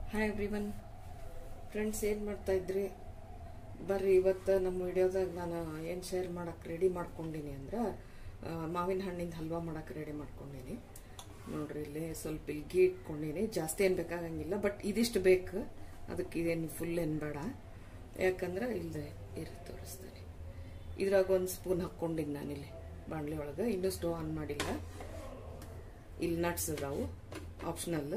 Hi everyone friends ಏನು ಮಾಡ್ತಾ ಇದ್ರಿ ಬರ್ರಿ ಇವತ್ತು ನಮ್ಮ ವಿಡಿಯೋದಾಗ ನಾನು ಏನು ಶೇರ್ ಮಾಡಕ್ಕೆ ರೆಡಿ ಮಾಡ್ಕೊಂಡೀನಿ ಅಂದ್ರೆ ಆ, ಮಾವಿನ ಹಣ್ಣಿಂದ ಹಲ್ವಾ ಮಾಡಕ್ಕೆ ರೆಡಿ ಮಾಡ್ಕೊಂಡೀನಿ ನೋಡ್ರಿ ಇಲ್ಲಿ ಸ್ವಲ್ಪ ಇಲ್ಲಿ ಗೀ ಇಟ್ಕೊಂಡೀನಿ ಜಾಸ್ತಿ ಏನು ಬೇಕಾಗಂಗಿಲ್ಲ ಬಟ್ ಇದಿಷ್ಟು ಬೇಕು ಅದಕ್ಕೆ ಇದೇನು ಫುಲ್ ಏನು ಬೇಡ ಯಾಕಂದ್ರೆ ಇಲ್ಲದೆ ಇರು ತೋರಿಸ್ತೀನಿ ಇದ್ರಾಗ ಒಂದು ಸ್ಪೂನ್ ಹಾಕ್ಕೊಂಡಿನಿ ನಾನಿಲ್ಲಿ ಬಾಣಲೆ ಒಳಗೆ ಇನ್ನೂ ಸ್ಟವ್ ಆನ್ ಮಾಡಿಲ್ಲ ಇಲ್ಲಿ ನಟ್ಸ್ ಅದಾವು ಆಪ್ಷನಲ್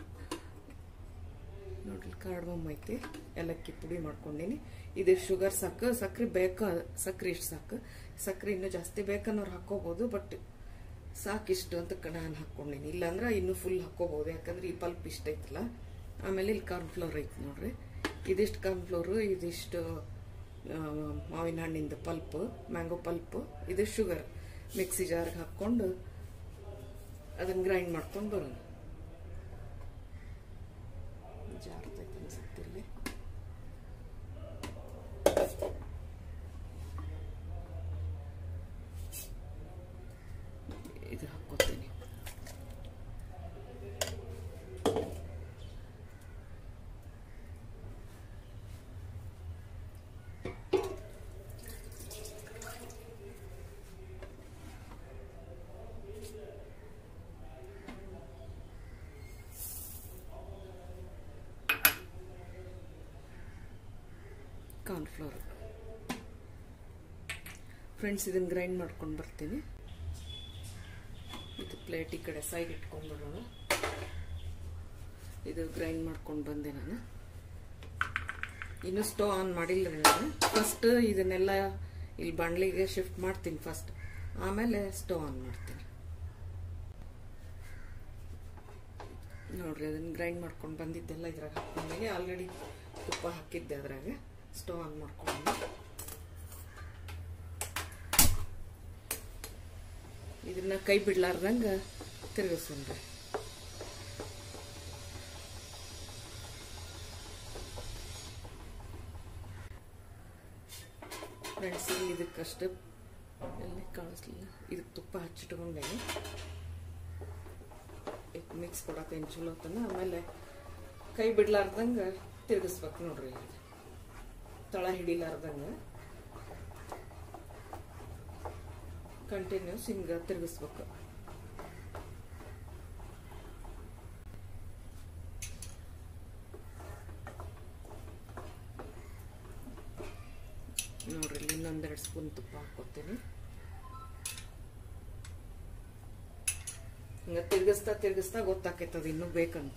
ನೋಡ್ರಿ ಕಾರ್ಡ್ಬಮ್ ಐತಿ ಏಲಕ್ಕಿ ಪುಡಿ ಮಾಡ್ಕೊಂಡೀನಿ ಇದು ಶುಗರ್ ಸಾಕು ಸಕ್ರೆ ಬೇಕ ಸಕ್ರೆ ಇಷ್ಟು ಸಾಕು ಸಕ್ರೆ ಇನ್ನೂ ಜಾಸ್ತಿ ಬೇಕನ್ನೋರು ಹಾಕೋಬಹುದು ಬಟ್ ಸಾಕಿಷ್ಟು ಅಂತ ನಾನು ಹಾಕ್ಕೊಂಡೀನಿ ಇಲ್ಲಾಂದ್ರೆ ಇನ್ನೂ ಫುಲ್ ಹಾಕೋಬಹುದು ಯಾಕಂದ್ರೆ ಈ ಪಲ್ಪ್ ಇಷ್ಟ ಐತಲ್ಲ ಆಮೇಲೆ ಇಲ್ಲಿ ಕಾರ್ನ್ಫ್ಲೋರ್ ಐತಿ ನೋಡ್ರಿ ಇದಿಷ್ಟು ಕಾರ್ನ್ಫ್ಲೋರು ಇದಿಷ್ಟು ಆ, ಮಾವಿನ ಹಣ್ಣಿಂದ ಪಲ್ಪ್ ಮ್ಯಾಂಗೋ ಪಲ್ಪ್ ಇದು ಶುಗರ್ ಮಿಕ್ಸಿ ಜಾರ್ಗೆ ಹಾಕ್ಕೊಂಡು ಅದನ್ನ ಗ್ರೈಂಡ್ ಮಾಡ್ಕೊಂಡು ಬರೋಣ ಜಾರ್ತೈತೆ ಅನ್ಸುತ್ತೆ ಇಲ್ಲಿ ಇದು ಹಾಕ್ಕೋತೀನಿ ಕಾರ್ನ್ಫ್ಲೋರ್ ಫ್ರೆಂಡ್ಸ್ ಇದನ್ನು ಗ್ರೈಂಡ್ ಮಾಡ್ಕೊಂಡು ಬರ್ತೀನಿ ಇದು ಪ್ಲೇಟ್ ಈ ಕಡೆ ಸೈಡ್ ಇಟ್ಕೊಂಡ್ಬಿಡೋಣ ಇದು ಗ್ರೈಂಡ್ ಮಾಡ್ಕೊಂಡು ಬಂದೆ ನಾನು ಇನ್ನು ಸ್ಟವ್ ಆನ್ ಮಾಡಿಲ್ಲ ರೀ ನಾನು ಫಸ್ಟ್ ಇದನ್ನೆಲ್ಲ ಇಲ್ಲಿ ಬಾಣಲಿಗೆ ಶಿಫ್ಟ್ ಮಾಡ್ತೀನಿ ಫಸ್ಟ್ ಆಮೇಲೆ ಸ್ಟವ್ ಆನ್ ಮಾಡ್ತೀನಿ ನೋಡ್ರಿ ಅದನ್ನ ಗ್ರೈಂಡ್ ಮಾಡ್ಕೊಂಡು ಬಂದಿದ್ದೆಲ್ಲ ಇದ್ರಾಗ ಹಾಕೊಂಡೀನಿ ಆಲ್ರೆಡಿ ತುಪ್ಪ ಹಾಕಿದ್ದೆ ಅದ್ರಾಗ ಸ್ಟವ್ ಆನ್ ಮಾಡ್ಕೊಂಡು ಇದನ್ನ ಕೈ ಬಿಡ್ಲಾರ್ದಂಗ ತಿರುಗಿಸ್ಕೊಂಡ್ರಿ ಫ್ರೆಂಡ್ಸ್ ಇಲ್ಲಿ ಇದಕ್ಕಷ್ಟು ಎಲ್ಲಿ ಕಾಣಿಸ್ಲಿಲ್ಲ ಇದಕ್ಕೆ ತುಪ್ಪ ಹಚ್ಚಿಟ್ಕೊಂಡೆ ಮಿಕ್ಸ್ ಕೊಡತ್ತೇನು ಚಲೋ ತನ ಆಮೇಲೆ ಕೈ ಬಿಡ್ಲಾರ್ದಂಗ ತಿರುಗಿಸ್ಬೇಕು ನೋಡ್ರಿ ಈಗ. ತಳ ಹಿಡಿಲಾರ್ದಂಗ ಕಂಟಿನ್ಯೂಸ್ ಹಿಂಗ ತಿರುಗಿಸ್ಬೇಕು ನೋಡ್ರಿ ಇಲ್ಲಿ ಇನ್ನೊಂದೆರಡು ಸ್ಪೂನ್ ತುಪ್ಪ ಹಾಕೋತೀನಿ ಹಿಂಗ ತಿರ್ಗಿಸ್ತಾ ತಿರ್ಗಿಸ್ತಾ ಗೊತ್ತಾಕೈತದ ಇನ್ನೂ ಬೇಕಂತ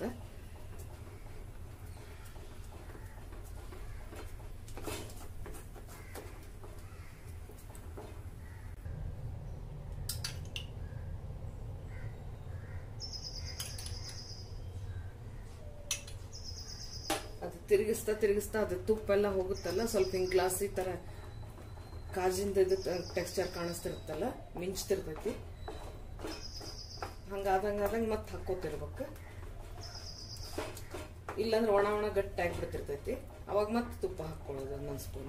ಅದು ತಿರುಗಿಸ್ತಾ ತಿರುಗಿಸ್ತಾ ಅದು ತುಪ್ಪ ಎಲ್ಲ ಹೋಗುತ್ತಲ್ಲ ಸ್ವಲ್ಪ ಹಿಂಗ್ ಗ್ಲಾಸ್ ಈ ತರ ಕಾಜಿಂದ ಇದು ಟೆಕ್ಸ್ಚರ್ ಕಾಣಿಸ್ತಿರುತ್ತಲ್ಲ ಮಿಂಚ್ತಿರ್ತೈತಿ ಹಂಗಾದಂಗ ಆದಂಗ ಮತ್ತೆ ಹಾಕೋತಿರ್ಬೇಕು ಇಲ್ಲಾಂದ್ರೆ ಒಣ ಒಣ ಗಟ್ಟಿ ಆಗ್ಬಿಡ್ತಿರ್ತೈತಿ ಅವಾಗ ಮತ್ತೆ ತುಪ್ಪ ಹಾಕೊಳ್ಳೋದು ಒಂದೊಂದು ಸ್ಪೂನ್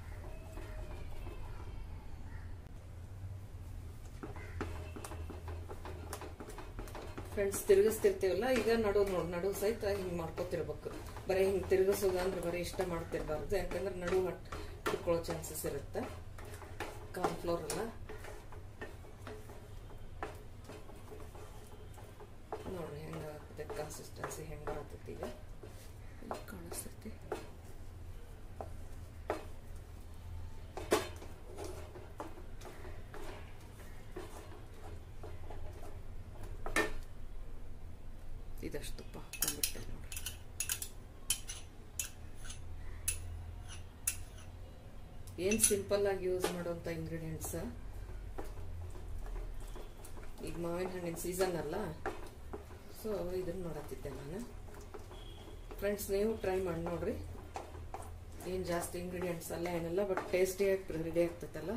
ಫ್ರೆಂಡ್ಸ್ ತಿರುಗಿಸ್ತಿರ್ತೀವಲ್ಲ ಈಗ ನಡು ನೋಡ್ ನಡು ಸಹಿತ ಹಿಂಗ್ ಮಾಡ್ಕೋತಿರ್ಬೇಕು ಬರೀ ಹಿಂಗ್ ತಿರುಗಿಸೋದು ಅಂದ್ರೆ ಬರೀ ಇಷ್ಟ ಮಾಡ್ತಿರ್ಬಾರ್ದು ಯಾಕಂದ್ರೆ ನಡು ಹಟ್ ಹಿಡ್ಕೊಳ್ಳೋ ಚಾನ್ಸಸ್ ಇರುತ್ತೆ ಕಾರ್ನ್ಫ್ಲೋರ್ ಎಲ್ಲ ನೋಡ್ರಿ ಹೆಂಗ ಆಗ್ತದೆ ಕನ್ಸಿಸ್ಟೆನ್ಸಿ ಹೆಂಗ ಬರತೈತಿ ಈಗ ಇಲ್ಲಿ ಕಾಣಿಸ್ತೈತಿ ಇದಷ್ಟು ತುಪ್ಪ ಹಾಕೊಂಡ್ಬಿಟ್ಟೆ ನೋಡ್ರಿ ಏನ್ ಸಿಂಪಲ್ ಆಗಿ ಯೂಸ್ ಮಾಡುವಂತ ಇಂಗ್ರೀಡಿಯೆಂಟ್ಸ್ ಈಗ ಮಾವಿನ ಹಣ್ಣಿನ ಸೀಸನ್ ಅಲ್ಲ ಸೊ ಇದನ್ನ ಮಾಡತ್ತಿದ್ದೆ ನಾನು ಫ್ರೆಂಡ್ಸ್ ನೀವು ಟ್ರೈ ಮಾಡಿ ನೋಡ್ರಿ ಏನು ಜಾಸ್ತಿ ಇಂಗ್ರೀಡಿಯೆಂಟ್ಸ್ ಅಲ್ಲ ಏನಿಲ್ಲ ಬಟ್ ಟೇಸ್ಟಿಯಾಗಿ ರೆಡಿ ಆಗ್ತೈತಲ್ಲ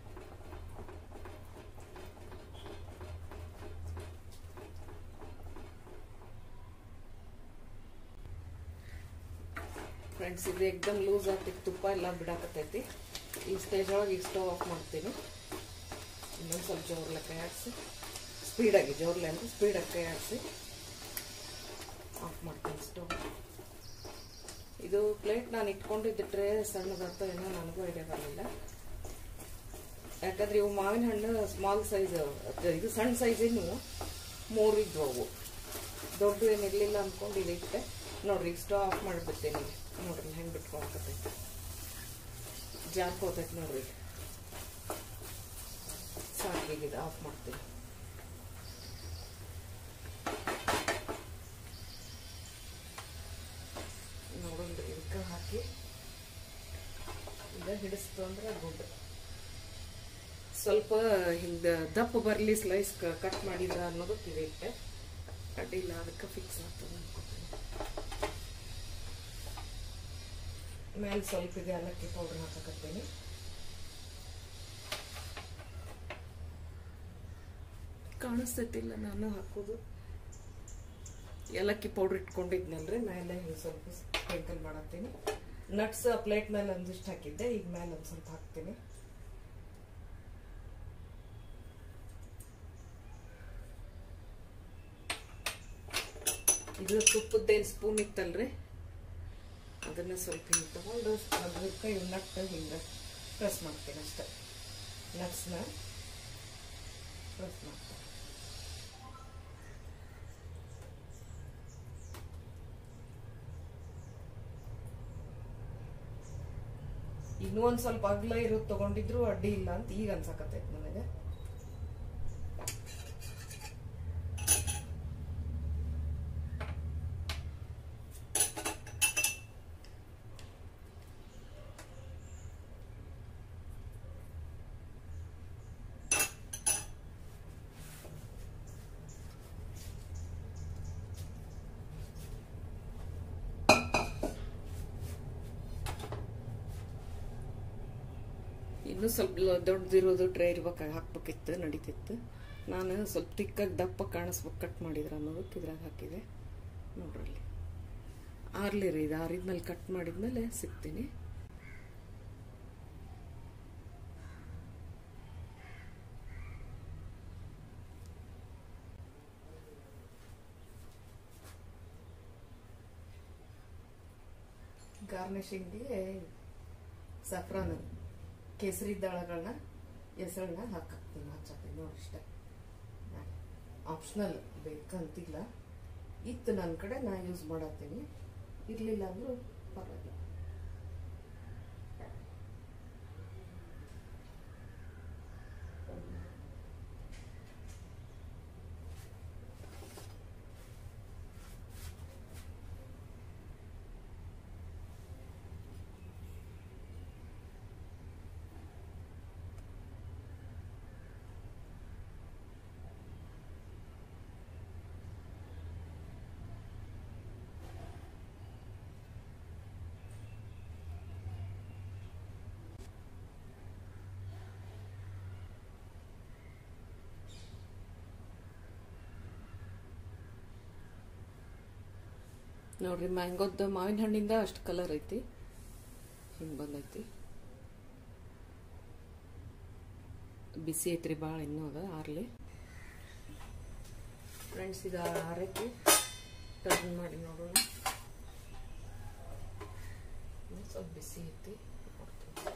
ಫ್ರೆಂಡ್ಸ್ ಇದು ಎಕ್ದಮ್ ಲೂಸ್ ಆಗ್ತೈತಿ ತುಪ್ಪ ಎಲ್ಲ ಬಿಡಾಕತ್ತೈತಿ ಈ ಸ್ಟೇಜ್ ಒಳಗೆ ಈಗ ಸ್ಟವ್ ಆಫ್ ಮಾಡ್ತೀನಿ ಇನ್ನೊಂದು ಸ್ವಲ್ಪ ಜೋರ್ಲೆ ಕೈ ಆಡಿಸಿ ಸ್ಪೀಡಾಗಿ ಜೋರ್ಲೆ ಅಂದರೆ ಸ್ಪೀಡಾಗಿ ಕೈ ಆಡಿಸಿ ಆಫ್ ಮಾಡ್ತೀನಿ ಸ್ಟವ್ ಇದು ಪ್ಲೇಟ್ ನಾನು ಇಟ್ಕೊಂಡಿದ್ದ ಟ್ರೇ ಸಣ್ಣದಾಗ್ತ ಏನೋ ನನಗೂ ಐಡಿಯಾ ಬರಲಿಲ್ಲ ಯಾಕಂದ್ರೆ ಇವು ಮಾವಿನ ಹಣ್ಣು ಸ್ಮಾಲ್ ಸೈಜ್ ಇದು ಸಣ್ಣ ಸೈಜ್ ಇನ್ನು ಮೂರು ಇದ್ವು ಅವು ದೊಡ್ಡ ಏನಿರಲಿಲ್ಲ ಅಂದ್ಕೊಂಡು ಇಲ್ಲಿ ಇಟ್ಟೆ ನೋಡ್ರಿ ಈಗ ಸ್ಟವ್ ಆಫ್ ಮಾಡಿಬಿಡ್ತೀನಿ ನೋಡ್ರಿ ಹೆಂಗೆ ಬಿಟ್ಕೊಳಕತ್ತೈತಿ ಜಾರ್ಕೋತೈತಿ ನೋಡ್ರಿ ಸಾಕೀಗಿದೆ ಆಫ್ ಮಾಡ್ತೀನಿ ನೋಡೋಣ್ರಿ ಇದಕ್ಕೆ ಹಾಕಿ ಈಗ ಹಿಡಿಸ್ತು ಅಂದ್ರೆ ಗುಡ್ ಸ್ವಲ್ಪ ಹಿಂಗೆ ದಪ್ಪ ಬರಲಿ ಸ್ಲೈಸ್ ಕಟ್ ಮಾಡಿದ್ರ ಅನ್ನೋದಕ್ಕೆ ಇದೆ ಇಟ್ಟೆ ಅಡ್ಡಿಲ್ಲ ಅದಕ್ಕೆ ಫಿಕ್ಸ್ ಆಗ್ತದೆ ಅನ್ಕೋತೀನಿ ಮೇಲೆ ಸ್ವಲ್ಪ ಇದೆ ಏಲಕ್ಕಿ ಪೌಡ್ರ್ ಹಾಕಕತ್ತೀನಿ ಕಾಣಿಸ್ತೈತಿಲ್ಲ ನಾನು ಹಾಕೋದು ಏಲಕ್ಕಿ ಪೌಡ್ರ್ ಇಟ್ಕೊಂಡಿದ್ನಲ್ರಿ ಮೇಲೆ ಹಿಂಗೆ ಸ್ವಲ್ಪ ಸ್ಪ್ರಿಂಕಲ್ ಮಾಡತ್ತೀನಿ ನಟ್ಸ್ ಪ್ಲೇಟ್ ಮೇಲೆ ಒಂದಿಷ್ಟು ಹಾಕಿದ್ದೆ ಈಗ ಮೇಲೆ ಒಂದು ಸ್ವಲ್ಪ ಹಾಕ್ತೀನಿ ಇದು ತುಪ್ಪದ್ದೇನು ಸ್ಪೂನ್ ಇತ್ತಲ್ರಿ ಅದನ್ನ ಸ್ವಲ್ಪ ಹಿಂಗೆ ತಗೊಂಡು ಅದಕ್ಕೆ ಇವು ನಟ್ ಹಿಂಗೆ ಪ್ರೆಸ್ ಮಾಡ್ತೀನಿ ಅಷ್ಟೆ ನಟ್ಸ್ನ ಪ್ರೆಸ್ ಮಾಡ್ತೀನಿ ಇನ್ನೂ ಒಂದು ಸ್ವಲ್ಪ ಅಗ್ಲ ಇರೋದು ತಗೊಂಡಿದ್ರು ಅಡ್ಡಿ ಇಲ್ಲ ಅಂತ ಈಗ ಅನ್ಸಕತ್ತೈತೆ ನನಗೆ ಇನ್ನೂ ಸ್ವಲ್ಪ ದೊಡ್ಡದಿರೋದು ಟ್ರೇ ಇರ್ಬೇಕಾಗಿ ಹಾಕ್ಬೇಕಿತ್ತು ನಡೀತಿತ್ತು ನಾನು ಸ್ವಲ್ಪ ತಿಕ್ಕಾಗಿ ದಪ್ಪ ಕಾಣಿಸ್ಬೇಕು ಕಟ್ ಮಾಡಿದ್ರೆ ಅನ್ನೋದಕ್ಕೆ ಇದ್ರಾಗ ಹಾಕಿದೆ ನೋಡ್ರಿ ಆರ್ಲಿರಿ ಇದು ಆರಿದ್ಮೇಲೆ ಕಟ್ ಮಾಡಿದ್ಮೇಲೆ ಸಿಗ್ತೀನಿ ಗಾರ್ನಿಷಿಂಗ್ಗೆ ಸಫ್ರಾನ್ ಕೇಸರಿ ದಳಗಳನ್ನ ಹೆಸರನ್ನ ಹಾಕಾಕ್ತೀನಿ ಹಚ್ಚಾಕ್ತೀನಿ ನೋಡಿ ಇಷ್ಟ ಆಪ್ಷನಲ್ ಬೇಕಂತಿಲ್ಲ ಇತ್ತು ನನ್ನ ಕಡೆ ನಾ ಯೂಸ್ ಮಾಡತ್ತೀನಿ ಇರಲಿಲ್ಲ ಅಂದ್ರೂ ಪರವಾಗಿಲ್ಲ ನೋಡ್ರಿ ಮ್ಯಾಂಗೋದ ಮಾವಿನ ಹಣ್ಣಿಂದ ಅಷ್ಟು ಕಲರ್ ಐತಿ ಹಿಂಗೆ ಬಂದೈತಿ ಬಿಸಿ ಐತ್ರಿ ಭಾಳ ಇನ್ನೂ ಅದ ಆರ್ಲಿ ಫ್ರೆಂಡ್ಸ್ ಇದು ಆರೈತಿ ಟರ್ನ್ ಮಾಡಿ ನೋಡೋಣ ಇನ್ನೂ ಸ್ವಲ್ಪ ಬಿಸಿ ಐತಿ ನೋಡ್ತೀನಿ.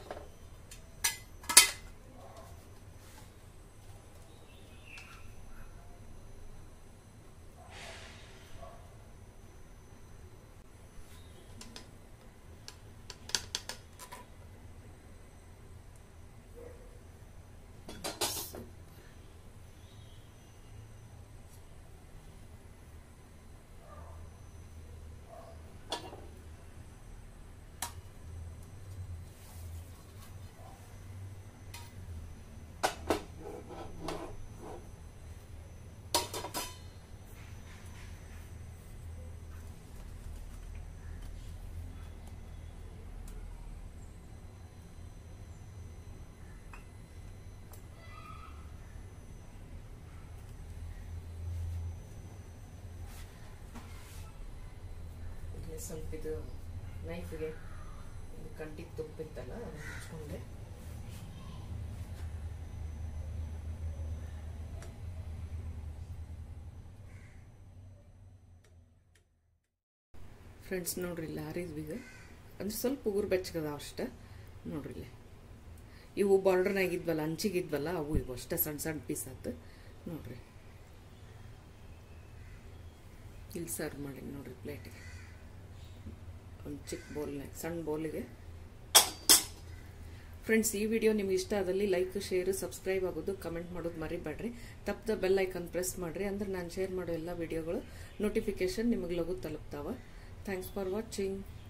ಇಲ್ಲಿ ಸ್ವಲ್ಪ ಇದು ನೈಫ್ಗೆ ಕಂಟಿಗೆ ತುಪ್ಪಿತ್ತಲ್ಲ ಅದನ್ನ ಹಚ್ಕೊಂಡೆ ಫ್ರೆಂಡ್ಸ್ ನೋಡ್ರಿ ಇಲ್ಲಿ ಆರಿದ್ವಿ ಈಗ ಅಂದ್ರೆ ಸ್ವಲ್ಪ ಉಗುರು ಬೆಚ್ಚಗದ ಅಷ್ಟೆ ನೋಡ್ರಿ ಇಲ್ಲಿ ಇವು ಬಾರ್ಡರ್ನಾಗ ಇದ್ವಲ್ಲ ಅಂಚಿಗಿದ್ವಲ್ಲ ಅವು ಇವು ಅಷ್ಟೇ ಸಣ್ಣ ಸಣ್ಣ ಪೀಸ್ ಆತು ನೋಡ್ರಿ ಇಲ್ಲಿ ಸರ್ವ್ ಮಾಡಿ ನೋಡ್ರಿ ಪ್ಲೇಟಿಗೆ ಒಂದು ಚಿಕ್ಕ ಬೌಲ್ನಾಗ ಸಣ್ಣ ಬೌಲಿಗೆ ಫ್ರೆಂಡ್ಸ್ ಈ ವಿಡಿಯೋ ನಿಮ್ಗೆ ಇಷ್ಟ ಆದಲ್ಲಿ ಲೈಕ್ ಶೇರ್ ಸಬ್ಸ್ಕ್ರೈಬ್ ಆಗೋದು ಕಮೆಂಟ್ ಮಾಡೋದು ಮರಿಬೇಡ್ರಿ ತಪ್ಪದ ಬೆಲ್ ಐಕನ್ ಪ್ರೆಸ್ ಮಾಡ್ರಿ ಅಂದ್ರೆ ನಾನು ಶೇರ್ ಮಾಡೋ ಎಲ್ಲ ವಿಡಿಯೋಗಳು ನೋಟಿಫಿಕೇಶನ್ ನಿಮಗೆ ಲಘು ತಲುಪ್ತಾವ ಥ್ಯಾಂಕ್ಸ್ ಫಾರ್ ವಾಚಿಂಗ್